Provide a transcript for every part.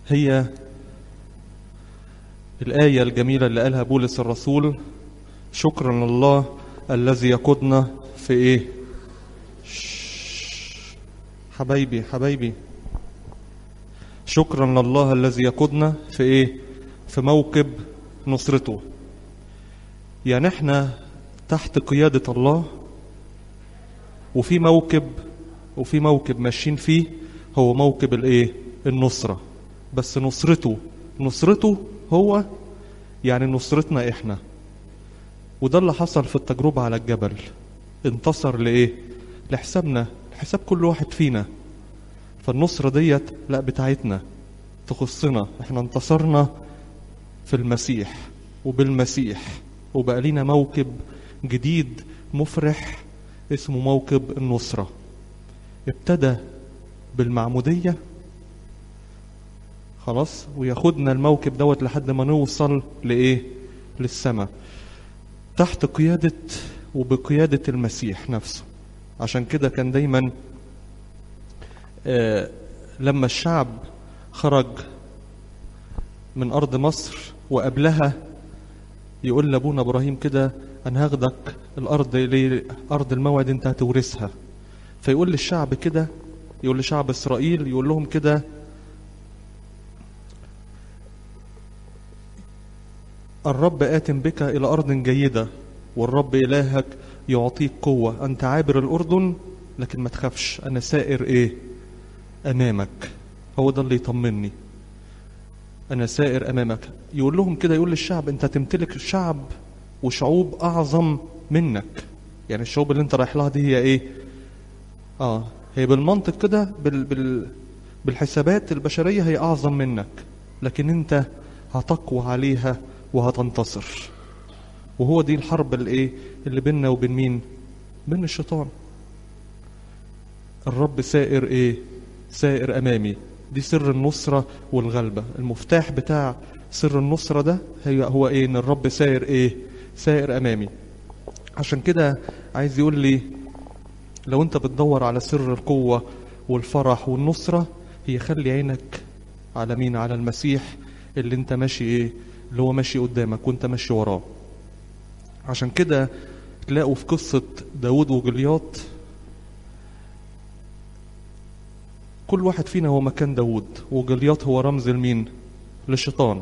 هي الآية الجميلة اللي قالها بولس الرسول شكرا لله الذي يقودنا في ايه شش. حبايبي حبايبي شكرا لله الذي يقودنا في ايه في موكب نصرته يعني احنا تحت قيادة الله وفي موكب وفي موكب ماشيين فيه هو موكب الايه النصرة بس نصرته نصرته هو يعني نصرتنا احنا وده اللي حصل في التجربة على الجبل انتصر لإيه لحسابنا لحساب كل واحد فينا فالنصرة ديت لا بتاعتنا تخصنا احنا انتصرنا في المسيح وبالمسيح وبقى لينا موكب جديد مفرح اسمه موكب النصرة ابتدى بالمعمودية خلاص وياخدنا الموكب دوت لحد ما نوصل لإيه للسماء تحت قيادة وبقيادة المسيح نفسه عشان كده كان دايما آه لما الشعب خرج من أرض مصر وقبلها يقول لأبونا إبراهيم كده أنا هاخدك الأرض أرض الموعد أنت هتورثها فيقول للشعب كده يقول لشعب إسرائيل يقول لهم كده الرب آت بك إلى أرض جيدة والرب إلهك يعطيك قوة أنت عابر الأردن لكن ما تخافش أنا سائر إيه أمامك هو ده اللي يطمني أنا سائر أمامك يقول لهم كده يقول للشعب أنت تمتلك شعب وشعوب أعظم منك يعني الشعوب اللي أنت رايح لها دي هي إيه آه هي بالمنطق كده بال بال بالحسابات البشرية هي أعظم منك لكن أنت هتقوى عليها وهتنتصر وهو دي الحرب الايه اللي بيننا وبين مين بين الشيطان الرب سائر ايه سائر امامي دي سر النصرة والغلبة المفتاح بتاع سر النصرة ده هي هو ايه ان الرب سائر ايه سائر امامي عشان كده عايز يقول لي لو انت بتدور على سر القوة والفرح والنصرة هي خلي عينك على مين على المسيح اللي انت ماشي ايه اللي هو ماشي قدامك وانت ماشي وراه عشان كده تلاقوا في قصة داود وجلياط كل واحد فينا هو مكان داود وجلياط هو رمز لمين للشيطان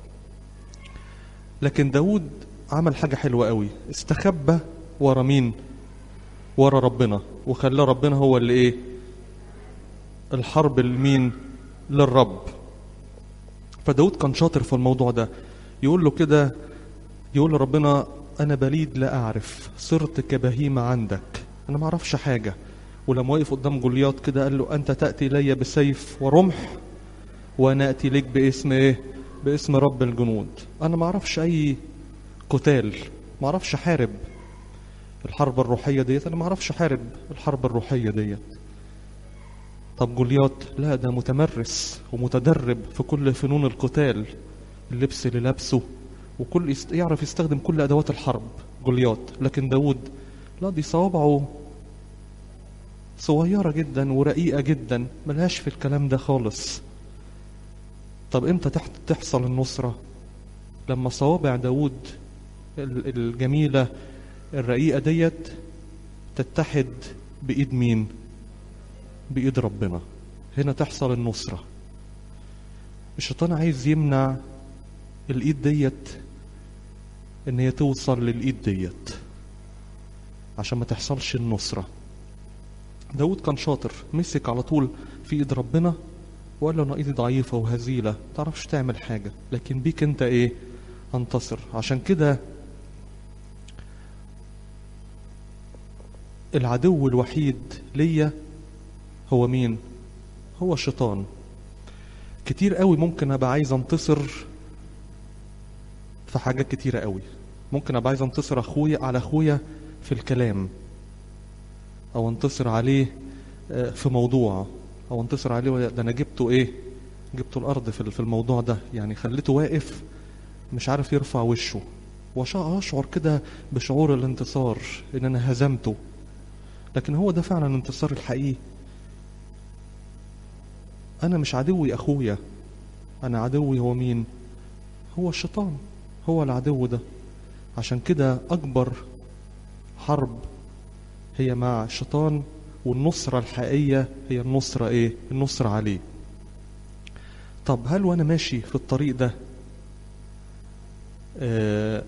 لكن داود عمل حاجة حلوة قوي استخبى ورا مين ورا ربنا وخلى ربنا هو اللي ايه الحرب لمين للرب فداود كان شاطر في الموضوع ده يقول له كده يقول لربنا انا بليد لا اعرف صرت كبهيمة عندك انا ما اعرفش حاجة ولما وقف قدام جولياط كده قال له انت تأتي الي بسيف ورمح وانا اتي لك باسم ايه باسم رب الجنود انا ما اعرفش اي قتال ما اعرفش احارب الحرب الروحية ديت انا ما اعرفش احارب الحرب الروحية ديت طب جولياط لا ده متمرس ومتدرب في كل فنون القتال اللبس اللي لابسه وكل يست... يعرف يستخدم كل ادوات الحرب جولياط لكن داود لا دي صوابعه صغيرة جدا ورقيقة جدا ملهاش في الكلام ده خالص طب امتى تحت تحصل النصرة لما صوابع داود الجميلة الرقيقة ديت تتحد بإيد مين بإيد ربنا هنا تحصل النصرة الشيطان عايز يمنع الإيد ديت إن هي توصل للإيد ديت عشان ما تحصلش النصرة داود كان شاطر مسك على طول في إيد ربنا وقال له أنا إيدي ضعيفة وهزيلة تعرفش تعمل حاجة لكن بيك أنت إيه انتصر عشان كده العدو الوحيد ليا هو مين هو الشيطان كتير قوي ممكن ابقى عايز انتصر في حاجات كتيرة قوي ممكن ابقى عايز انتصر اخويا على اخويا في الكلام او انتصر عليه في موضوع او انتصر عليه ده انا جبته ايه جبته الارض في الموضوع ده يعني خليته واقف مش عارف يرفع وشه واشعر كده بشعور الانتصار ان انا هزمته لكن هو ده فعلا الانتصار الحقيقي انا مش عدوي اخويا انا عدوي هو مين هو الشيطان هو العدو ده عشان كده اكبر حرب هي مع الشيطان والنصرة الحقيقية هي النصرة ايه النصرة عليه طب هل وانا ماشي في الطريق ده آه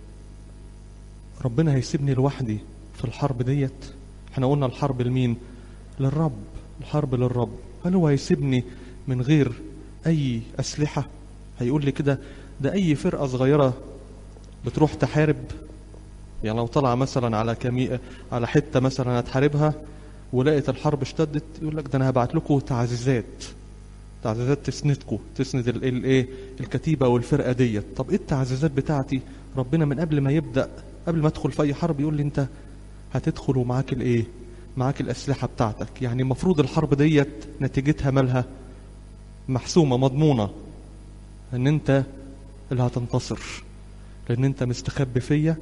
ربنا هيسيبني لوحدي في الحرب ديت احنا قلنا الحرب لمين للرب الحرب للرب هل هو هيسيبني من غير اي اسلحة هيقول لي كده ده اي فرقة صغيرة بتروح تحارب يعني لو طلع مثلا على كمي... على حتة مثلا هتحاربها ولقيت الحرب اشتدت يقول لك ده انا هبعت لكم تعزيزات تعزيزات تسندكم تسند الايه الكتيبه او الفرقه ديت طب ايه التعزيزات بتاعتي ربنا من قبل ما يبدا قبل ما ادخل في اي حرب يقول لي انت هتدخل ومعاك الايه معاك الاسلحه بتاعتك يعني المفروض الحرب ديت نتيجتها مالها محسومه مضمونه ان انت اللي هتنتصر لان انت مستخبي فيا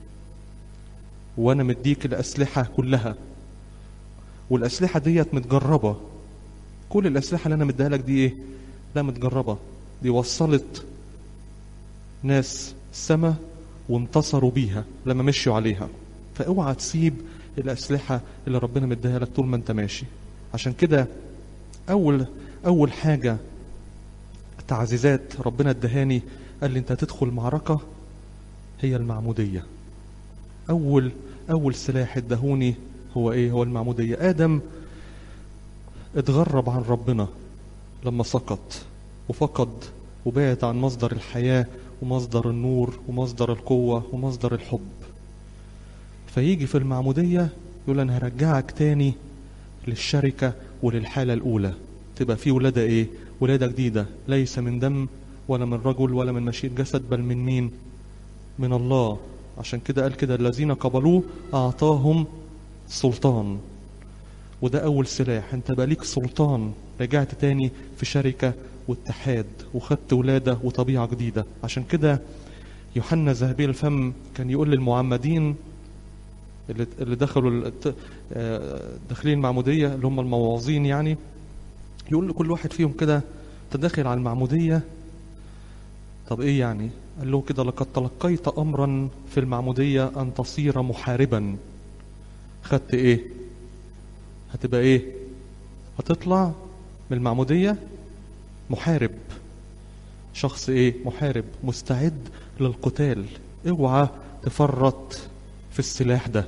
وانا مديك الاسلحه كلها والاسلحه ديت متجربه كل الاسلحه اللي انا مديها لك دي ايه لا متجربه دي وصلت ناس السما وانتصروا بيها لما مشوا عليها فاوعى تسيب الاسلحه اللي ربنا مديها لك طول ما انت ماشي عشان كده اول اول حاجه تعزيزات ربنا ادهاني قال لي انت هتدخل معركه هي المعموديه اول اول سلاح ادهوني هو ايه هو المعموديه ادم اتغرب عن ربنا لما سقط وفقد وبعد عن مصدر الحياه ومصدر النور ومصدر القوه ومصدر الحب فيجي في المعموديه يقول انا هرجعك تاني للشركه وللحاله الاولى تبقى في ولاده ايه ولاده جديده ليس من دم ولا من رجل ولا من مشيئه جسد بل من مين من الله عشان كده قال كده الذين قبلوه اعطاهم سلطان وده اول سلاح انت بقى ليك سلطان رجعت تاني في شركه واتحاد وخدت ولاده وطبيعه جديده عشان كده يوحنا ذهبي الفم كان يقول للمعمدين اللي اللي دخلوا داخلين المعموديه اللي هم المواعظين يعني يقول لكل واحد فيهم كده تدخل على المعموديه طب ايه يعني قال له كده لقد تلقيت امرا في المعموديه ان تصير محاربا خدت ايه هتبقى ايه هتطلع من المعموديه محارب شخص ايه محارب مستعد للقتال اوعى تفرط في السلاح ده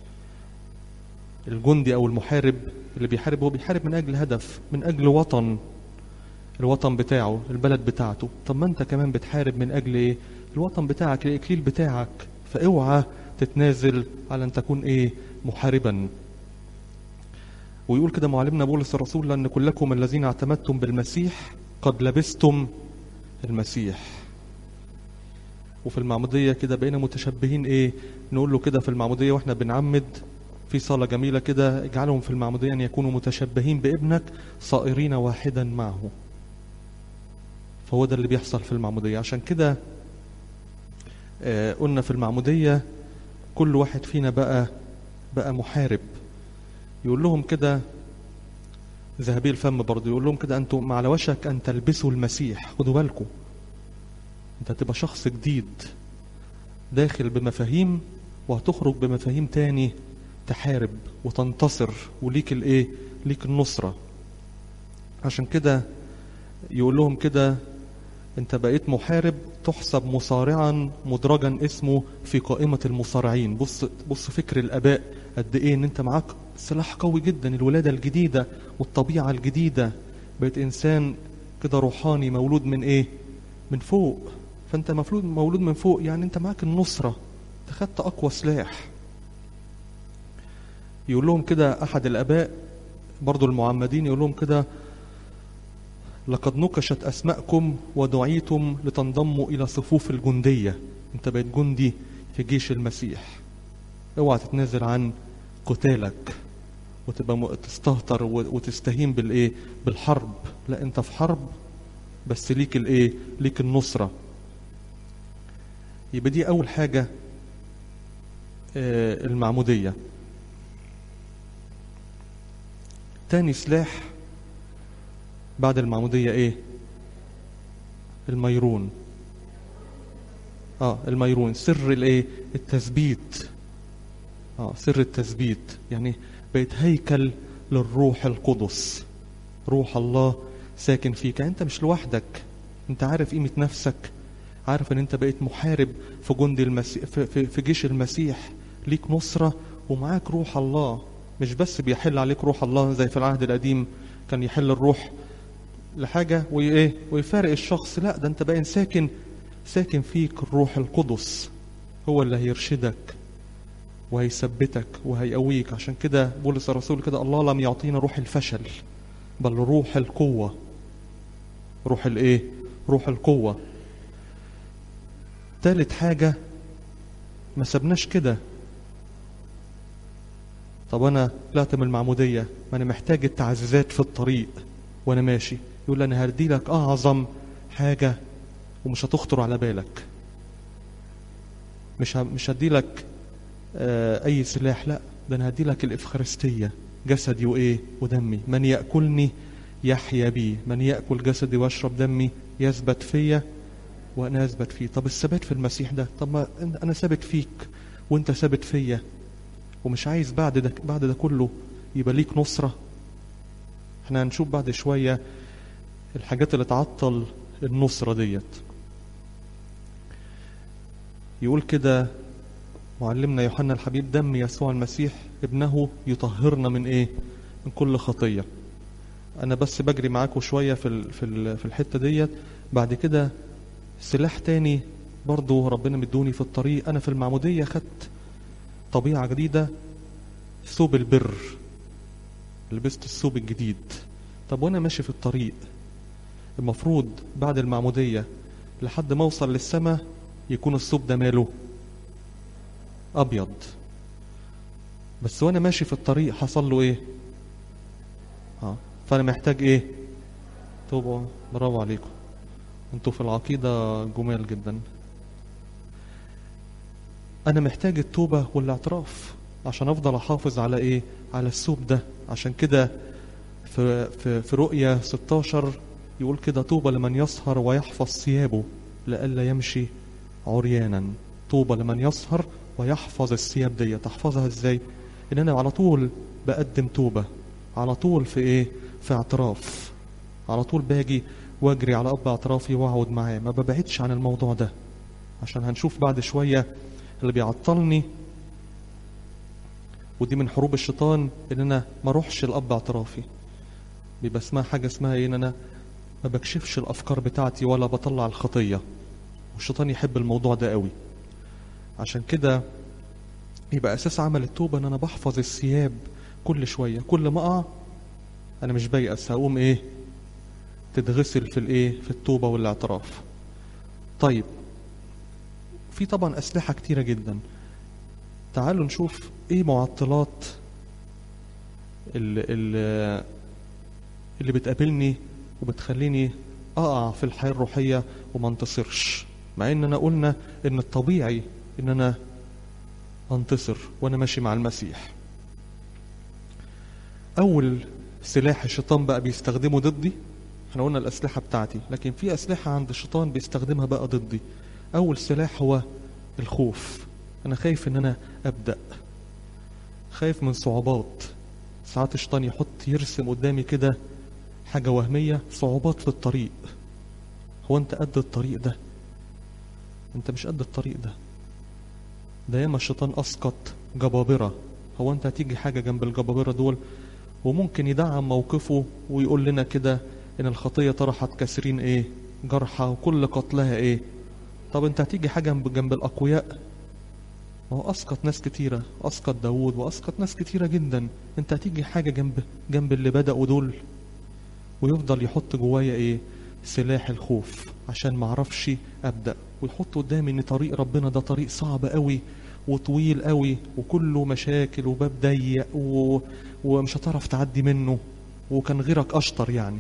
الجندي او المحارب اللي بيحارب هو بيحارب من اجل هدف من اجل وطن الوطن بتاعه البلد بتاعته طب ما انت كمان بتحارب من اجل ايه الوطن بتاعك الاكليل بتاعك فاوعى تتنازل على ان تكون ايه محاربا ويقول كده معلمنا بولس الرسول لان كلكم الذين اعتمدتم بالمسيح قد لبستم المسيح وفي المعموديه كده بقينا متشبهين ايه نقول له كده في المعموديه واحنا بنعمد في صلاة جميلة كده اجعلهم في المعمودية أن يكونوا متشبهين بابنك صائرين واحدا معه فهو ده اللي بيحصل في المعمودية عشان كده آه قلنا في المعمودية كل واحد فينا بقى بقى محارب يقول لهم كده ذهبي الفم برضه يقول لهم كده انتم على وشك ان تلبسوا المسيح خدوا بالكم انت هتبقى شخص جديد داخل بمفاهيم وهتخرج بمفاهيم تاني تحارب وتنتصر وليك الايه ليك النصرة عشان كده يقول لهم كده انت بقيت محارب تحسب مصارعا مدرجا اسمه في قائمة المصارعين بص بص فكر الاباء قد ايه ان انت معاك سلاح قوي جدا الولادة الجديدة والطبيعة الجديدة بقيت انسان كده روحاني مولود من ايه من فوق فانت مفروض مولود من فوق يعني انت معاك النصرة انت خدت اقوى سلاح يقول لهم كده احد الاباء برضو المعمدين يقول لهم كده لقد نكشت اسماءكم ودعيتم لتنضموا الى صفوف الجنديه انت بقيت جندي في جيش المسيح اوعى تتنازل عن قتالك وتبقى تستهتر وتستهين بالايه بالحرب لا انت في حرب بس ليك الايه ليك النصره يبقى دي اول حاجه آه المعموديه تاني سلاح بعد المعمودية ايه الميرون اه الميرون سر الايه التثبيت اه سر التثبيت يعني بقيت هيكل للروح القدس روح الله ساكن فيك يعني انت مش لوحدك انت عارف قيمة نفسك عارف ان انت بقيت محارب في جند المسيح في, في, في جيش المسيح ليك نصرة ومعاك روح الله مش بس بيحل عليك روح الله زي في العهد القديم كان يحل الروح لحاجة وإيه ويفارق الشخص لا ده انت باين ساكن ساكن فيك الروح القدس هو اللي هيرشدك وهيثبتك وهيقويك عشان كده بولس الرسول كده الله لم يعطينا روح الفشل بل روح القوة روح الايه روح القوة تالت حاجة ما سبناش كده طب انا طلعت من المعمودية ما انا محتاج التعزيزات في الطريق وانا ماشي يقول انا هدي لك اعظم حاجة ومش هتخطر على بالك مش ه... مش هدي لك آه اي سلاح لا ده انا هدي لك الافخارستية جسدي وايه ودمي من ياكلني يحيا بي من ياكل جسدي ويشرب دمي يثبت فيا وانا اثبت فيه طب الثبات في المسيح ده طب ما انا ثابت فيك وانت ثابت فيا ومش عايز بعد ده بعد ده كله يبقى ليك نصرة احنا هنشوف بعد شوية الحاجات اللي تعطل النصرة ديت يقول كده معلمنا يوحنا الحبيب دم يسوع المسيح ابنه يطهرنا من ايه من كل خطية انا بس بجري معاكم شوية في ال في ال في الحتة ديت بعد كده سلاح تاني برضو ربنا مدوني في الطريق انا في المعمودية خدت طبيعة جديدة ثوب البر لبست الثوب الجديد طب وانا ماشي في الطريق المفروض بعد المعمودية لحد ما اوصل للسماء يكون الثوب ده ماله ابيض بس وانا ماشي في الطريق حصل له ايه اه فانا محتاج ايه توبة برافو عليكم انتوا في العقيدة جمال جدا انا محتاج التوبة والاعتراف عشان افضل احافظ على ايه على الثوب ده عشان كده في في في رؤيا 16 يقول كده طوبى لمن يسهر ويحفظ ثيابه لئلا يمشي عريانا طوبى لمن يسهر ويحفظ الثياب دي تحفظها ازاي ان انا على طول بقدم توبة على طول في ايه في اعتراف على طول باجي واجري على اب اعترافي واقعد معاه ما ببعدش عن الموضوع ده عشان هنشوف بعد شوية اللي بيعطلني ودي من حروب الشيطان ان انا ما اروحش الاب اعترافي بيبقى اسمها حاجة اسمها ايه ان انا ما بكشفش الافكار بتاعتي ولا بطلع الخطية والشيطان يحب الموضوع ده قوي عشان كده يبقى اساس عمل التوبة ان انا بحفظ الثياب كل شوية كل ما اقع انا مش بيأس هقوم ايه تتغسل في الايه في التوبة والاعتراف طيب في طبعا اسلحة كتيرة جدا تعالوا نشوف ايه معطلات اللي, اللي, اللي بتقابلني وبتخليني اقع في الحياة الروحية وما انتصرش مع اننا قلنا ان الطبيعي ان انا انتصر وانا ماشي مع المسيح اول سلاح الشيطان بقى بيستخدمه ضدي احنا قلنا الاسلحة بتاعتي لكن في اسلحة عند الشيطان بيستخدمها بقى ضدي اول سلاح هو الخوف انا خايف ان انا ابدأ خايف من صعوبات ساعات الشيطان يحط يرسم قدامي كده حاجة وهمية صعوبات في الطريق هو انت قد الطريق ده انت مش قد الطريق ده ده ياما الشيطان اسقط جبابرة هو انت هتيجي حاجة جنب الجبابرة دول وممكن يدعم موقفه ويقول لنا كده ان الخطية طرحت كسرين ايه جرحى وكل قتلها ايه طب انت هتيجي حاجة جنب, جنب الاقوياء ما هو اسقط ناس كتيرة اسقط داوود واسقط ناس كتيرة جدا انت هتيجي حاجة جنب جنب اللي بدأوا دول ويفضل يحط جوايا ايه سلاح الخوف عشان ما اعرفش ابدا ويحط قدامي ان طريق ربنا ده طريق صعب قوي وطويل قوي وكله مشاكل وباب ضيق و... ومش هتعرف تعدي منه وكان غيرك اشطر يعني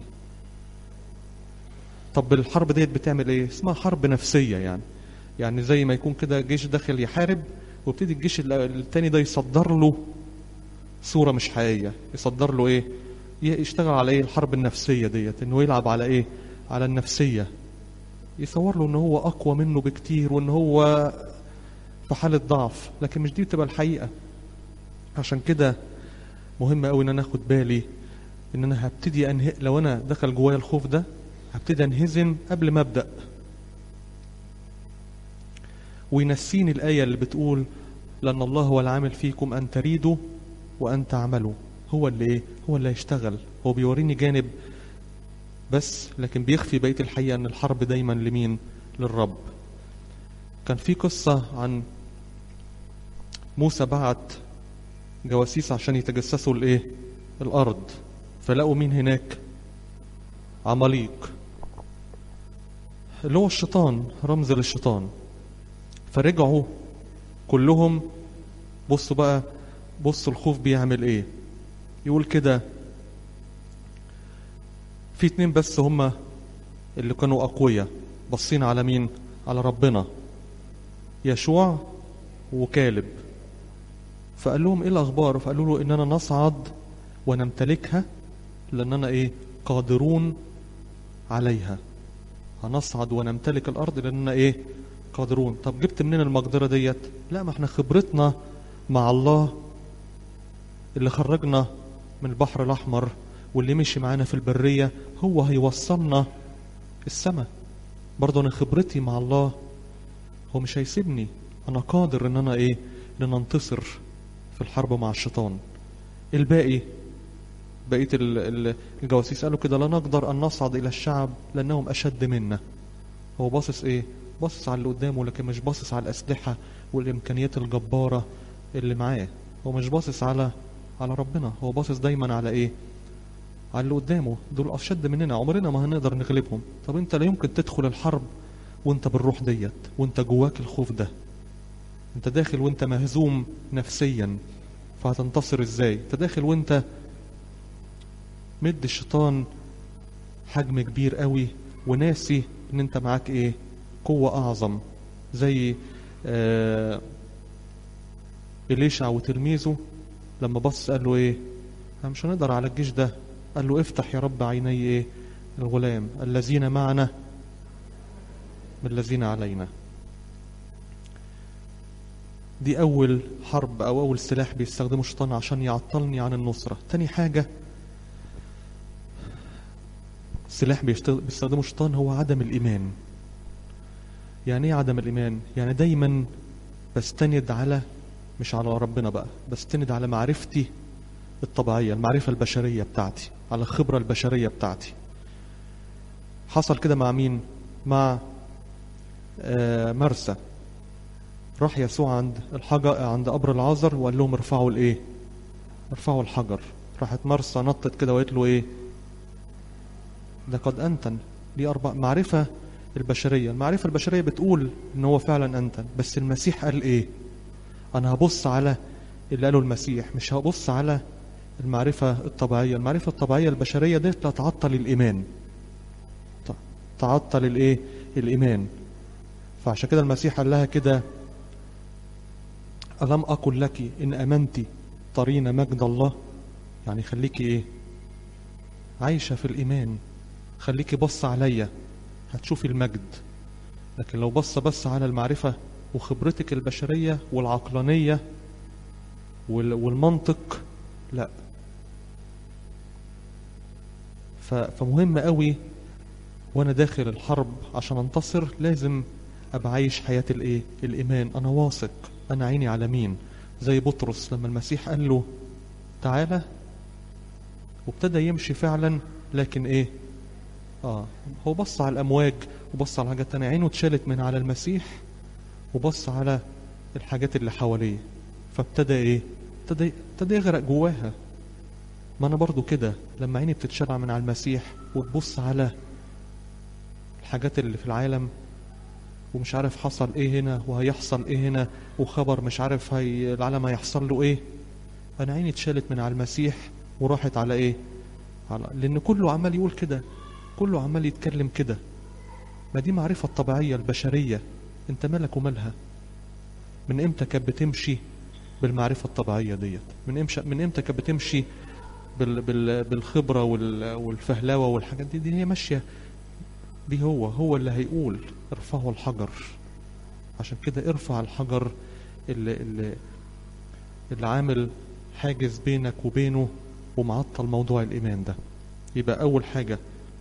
طب الحرب ديت بتعمل ايه اسمها حرب نفسية يعني يعني زي ما يكون كده جيش داخل يحارب وابتدي الجيش التاني ده يصدر له صورة مش حقيقية يصدر له ايه يشتغل على ايه الحرب النفسية ديت انه يلعب على ايه على النفسية يصور له ان هو اقوى منه بكتير وان هو في حالة ضعف لكن مش دي بتبقى الحقيقة عشان كده مهم قوي ان انا اخد بالي ان انا هبتدي انه لو انا دخل جوايا الخوف ده هبتدي انهزم قبل ما ابدا وينسيني الايه اللي بتقول لان الله هو العامل فيكم ان تريدوا وان تعملوا هو اللي ايه هو اللي هيشتغل هو بيوريني جانب بس لكن بيخفي بقيه الحقيقه ان الحرب دايما لمين للرب كان في قصه عن موسى بعت جواسيس عشان يتجسسوا الايه الارض فلقوا مين هناك عماليق اللي هو الشيطان رمز للشيطان فرجعوا كلهم بصوا بقى بصوا الخوف بيعمل ايه يقول كده في اتنين بس هما اللي كانوا اقوياء باصين على مين على ربنا يشوع وكالب فقال لهم ايه الاخبار فقالوا له اننا نصعد ونمتلكها لاننا ايه قادرون عليها هنصعد ونمتلك الارض لاننا ايه قادرون طب جبت منين المقدره ديت لا ما احنا خبرتنا مع الله اللي خرجنا من البحر الاحمر واللي مشي معانا في البريه هو هيوصلنا السماء برضه انا خبرتي مع الله هو مش هيسيبني انا قادر ان انا ايه ان انتصر في الحرب مع الشيطان الباقي بقيه الجواسيس قالوا كده لا نقدر ان نصعد الى الشعب لانهم اشد منا هو باصص ايه باصص على اللي قدامه لكن مش باصص على الاسلحه والامكانيات الجباره اللي معاه هو مش باصص على على ربنا هو باصص دايما على ايه على اللي قدامه دول اشد مننا عمرنا ما هنقدر نغلبهم طب انت لا يمكن تدخل الحرب وانت بالروح ديت وانت جواك الخوف ده انت داخل وانت مهزوم نفسيا فهتنتصر ازاي انت داخل وانت مد الشيطان حجم كبير قوي وناسي ان انت معاك ايه قوة اعظم زي آه إليشع وتلميذه لما بص قال له ايه احنا مش هنقدر على الجيش ده قال له افتح يا رب عيني ايه الغلام الذين معنا من الذين علينا دي اول حرب او اول سلاح بيستخدمه الشيطان عشان يعطلني عن النصرة تاني حاجة سلاح بيستخدمه الشيطان هو عدم الايمان يعني ايه عدم الايمان يعني دايما بستند على مش على ربنا بقى بستند على معرفتي الطبيعيه المعرفه البشريه بتاعتي على الخبره البشريه بتاعتي حصل كده مع مين مع آه مرسى راح يسوع عند الحجر عند قبر العازر وقال لهم ارفعوا الايه ارفعوا الحجر راحت مرسى نطت كده وقالت له ايه ده قد انتن دي اربع معرفه البشريه المعرفه البشريه بتقول ان هو فعلا انتن بس المسيح قال ايه انا هبص على اللي قاله المسيح مش هبص على المعرفة الطبيعية المعرفة الطبيعية البشرية دي لا تعطل الإيمان تعطل الإيه الإيمان فعشان كده المسيح قال لها كده ألم أقل لك إن أمنتي ترين مجد الله يعني خليكي إيه عايشة في الإيمان خليكي بص عليا هتشوفي المجد لكن لو بص بس على المعرفة وخبرتك البشرية والعقلانية والمنطق لا فمهم قوي وانا داخل الحرب عشان انتصر لازم ابقى عايش حياة الايه الايمان انا واثق انا عيني على مين زي بطرس لما المسيح قال له تعالى وابتدى يمشي فعلا لكن ايه اه هو بص على الامواج وبص على حاجات تانية عينه اتشالت من على المسيح وبص على الحاجات اللي حواليه فابتدى ايه ابتدى ابتدى يغرق جواها ما انا برضو كده لما عيني بتتشرع من على المسيح وتبص على الحاجات اللي في العالم ومش عارف حصل ايه هنا وهيحصل ايه هنا وخبر مش عارف هي العالم هيحصل له ايه انا عيني اتشالت من على المسيح وراحت على ايه على لان كله عمال يقول كده كله عمال يتكلم كده ما دي معرفة الطبيعية البشرية انت مالك ومالها من امتى كانت بتمشي بالمعرفة الطبيعية ديت من امتى من امتى كانت بتمشي بال بال بالخبرة وال والفهلاوة والحاجات دي دي هي ماشية دي هو هو اللي هيقول ارفعوا الحجر عشان كده ارفع الحجر اللي, اللي, اللي عامل حاجز بينك وبينه ومعطل موضوع الإيمان ده يبقى أول حاجة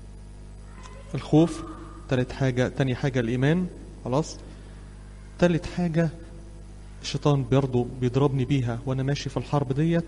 الخوف تالت حاجة تاني حاجة الإيمان خلاص تالت حاجة الشيطان برضه بيضربني بيها وأنا ماشي في الحرب ديت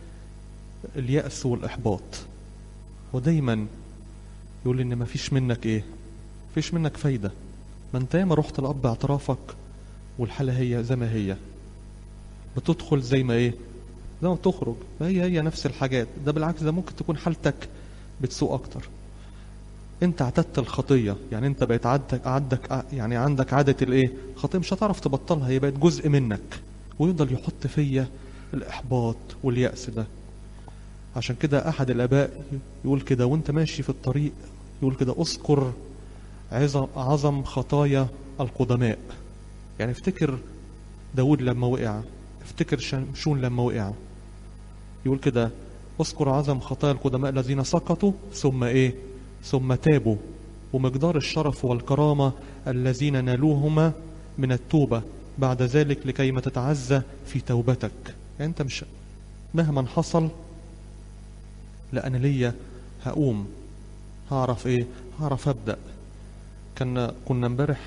اليأس والإحباط ودايما يقول لي إن مفيش منك إيه مفيش منك فايدة ما أنت ياما رحت لأب اعترافك والحالة هي زي ما هي بتدخل زي ما إيه زي ما بتخرج هي هي نفس الحاجات ده بالعكس ده ممكن تكون حالتك بتسوء أكتر انت اعتدت الخطية يعني انت بقيت عندك عندك يعني عندك عادة الايه خطية مش هتعرف تبطلها هي بقت جزء منك ويفضل يحط فيا الاحباط واليأس ده عشان كده احد الاباء يقول كده وانت ماشي في الطريق يقول كده اذكر عظم, عظم خطايا القدماء يعني افتكر داود لما وقع افتكر شمشون لما وقع يقول كده اذكر عظم خطايا القدماء الذين سقطوا ثم ايه ثم تابوا ومقدار الشرف والكرامة الذين نالوهما من التوبة بعد ذلك لكي ما تتعزى في توبتك يعني انت مش مهما حصل لا انا ليا هقوم هعرف ايه هعرف ابدا كنا كنا امبارح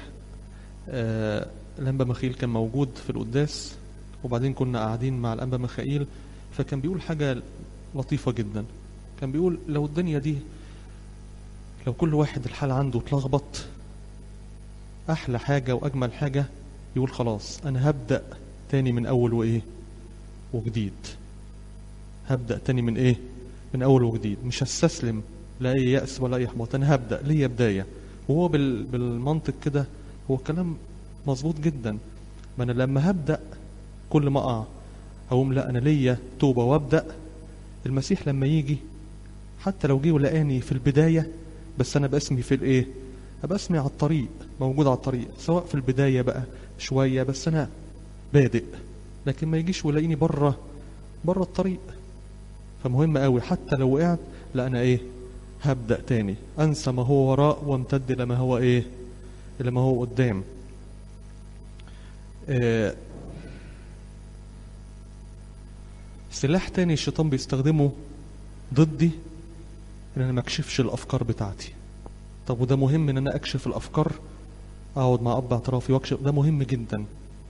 آه الانبا مخيل كان موجود في القداس وبعدين كنا قاعدين مع الانبا مخائيل فكان بيقول حاجه لطيفه جدا كان بيقول لو الدنيا دي لو كل واحد الحال عنده اتلخبط احلى حاجه واجمل حاجه يقول خلاص انا هبدا تاني من اول وايه وجديد هبدا تاني من ايه من اول وجديد مش هستسلم لا اي ياس ولا اي احباط انا هبدا ليا بدايه وهو بال... بالمنطق كده هو كلام مظبوط جدا ما انا لما هبدا كل ما اقع اقوم لا انا ليا توبه وابدا المسيح لما يجي حتى لو جه ولقاني في البدايه بس انا باسمي في الايه ابقى اسمي على الطريق موجود على الطريق سواء في البدايه بقى شويه بس انا بادئ لكن ما يجيش ويلاقيني بره بره الطريق فمهم قوي حتى لو وقعت لا انا ايه هبدا تاني انسى ما هو وراء وامتد الى ما هو ايه الى ما هو قدام آه سلاح تاني الشيطان بيستخدمه ضدي ان انا ما اكشفش الافكار بتاعتي طب وده مهم ان انا اكشف الافكار اقعد مع اب اعترافي واكشف ده مهم جدا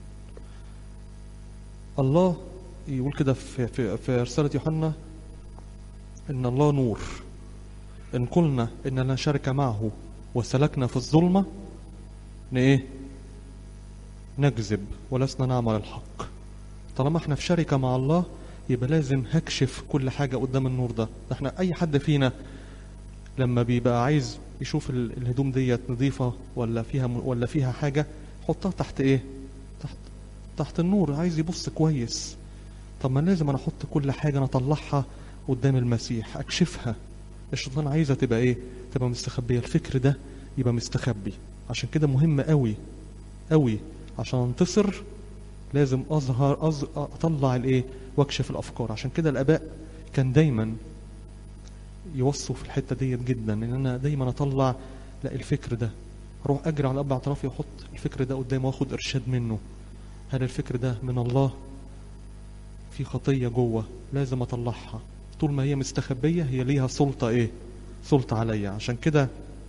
الله يقول كده في, في, في رسالة يوحنا ان الله نور ان قلنا اننا شركة معه وسلكنا في الظلمة ان ايه نكذب ولسنا نعمل الحق طالما احنا في شركة مع الله يبقى لازم هكشف كل حاجة قدام النور ده احنا اي حد فينا لما بيبقى عايز يشوف الهدوم ديت نظيفة ولا فيها ولا فيها حاجة حطها تحت ايه تحت تحت النور عايز يبص كويس طب ما لازم انا احط كل حاجة انا اطلعها قدام المسيح اكشفها الشيطان عايزة تبقى ايه تبقى مستخبية الفكر ده يبقى مستخبي عشان كده مهم قوي قوي عشان انتصر لازم اظهر أز... اطلع الايه واكشف الافكار عشان كده الاباء كان دايما يوصوا في الحته ديت جدا ان انا دايما اطلع لا الفكر ده اروح اجري على اب اعترافي واحط الفكر ده قدامي واخد ارشاد منه هل الفكر ده من الله في خطيه جوه لازم اطلعها طول ما هي مستخبيه هي ليها سلطه ايه سلطه عليا عشان كده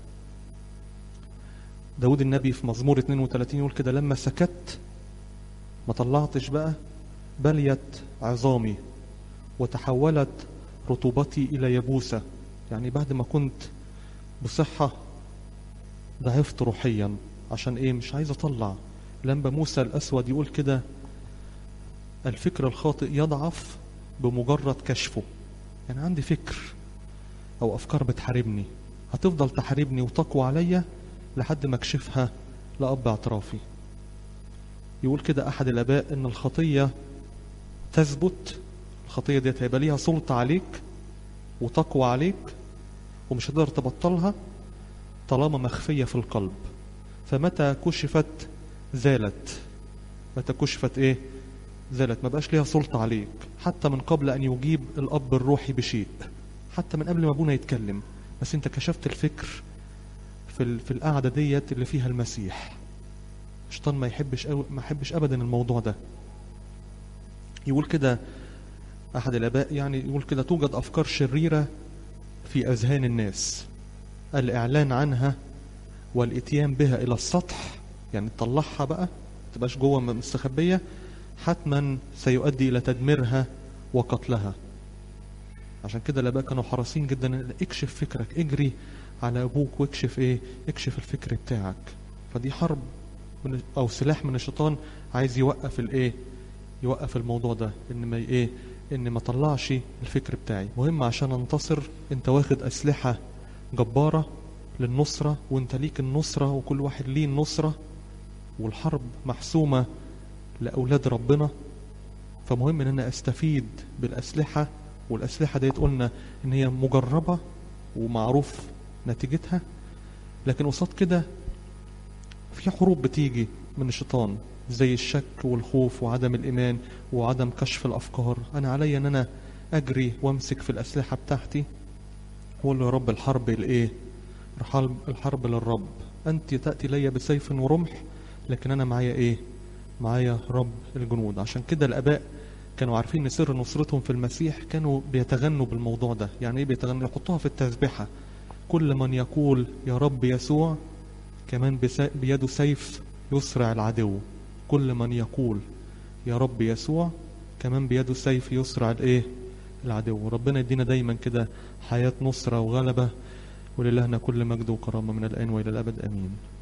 داود النبي في مزمور 32 يقول كده لما سكت ما طلعتش بقى بليت عظامي وتحولت رطوبتي إلى يبوسة يعني بعد ما كنت بصحة ضعفت روحيا عشان ايه مش عايز اطلع لما موسى الأسود يقول كده الفكر الخاطئ يضعف بمجرد كشفه يعني عندي فكر أو أفكار بتحاربني هتفضل تحاربني وتقوى عليا لحد ما اكشفها لأب اعترافي يقول كده أحد الآباء إن الخطية تثبت الخطية ديت هيبقى ليها سلطة عليك وتقوى عليك ومش هتقدر تبطلها طالما مخفية في القلب فمتى كشفت زالت متى كشفت ايه زالت ما بقاش ليها سلطة عليك حتى من قبل أن يجيب الأب الروحي بشيء حتى من قبل ما أبونا يتكلم بس أنت كشفت الفكر في ال- في القعده ديت اللي فيها المسيح الشيطان ما يحبش أو ما يحبش ابدا الموضوع ده يقول كده احد الاباء يعني يقول كده توجد افكار شريره في اذهان الناس الاعلان عنها والاتيان بها الى السطح يعني تطلعها بقى تبقاش جوه مستخبيه حتما سيؤدي الى تدميرها وقتلها عشان كده الاباء كانوا حريصين جدا اكشف فكرك اجري على ابوك واكشف ايه اكشف الفكر بتاعك فدي حرب من او سلاح من الشيطان عايز يوقف الايه يوقف الموضوع ده ان ما ايه ان ما طلعش الفكر بتاعي مهم عشان انتصر انت واخد اسلحه جباره للنصره وانت ليك النصره وكل واحد ليه النصره والحرب محسومه لاولاد ربنا فمهم ان انا استفيد بالاسلحه والاسلحه ديت قلنا ان هي مجربه ومعروف نتيجتها لكن قصاد كده في حروب بتيجي من الشيطان زي الشك والخوف وعدم الايمان وعدم كشف الافكار انا عليا ان انا اجري وامسك في الاسلحه بتاعتي واقول له يا رب الحرب الايه الحرب الحرب للرب انت تاتي لي بسيف ورمح لكن انا معايا ايه معايا رب الجنود عشان كده الاباء كانوا عارفين ان سر نصرتهم في المسيح كانوا بيتغنوا بالموضوع ده يعني ايه بيتغنوا يحطوها في التسبيحه كل من يقول يا رب يسوع كمان بس- بيده سيف يسرع العدو كل من يقول يا رب يسوع كمان بيده سيف يسرع الايه العدو ربنا يدينا دايما كده حياة نصرة وغلبة وللهنا كل مجد وكرامة من الآن وإلى الأبد آمين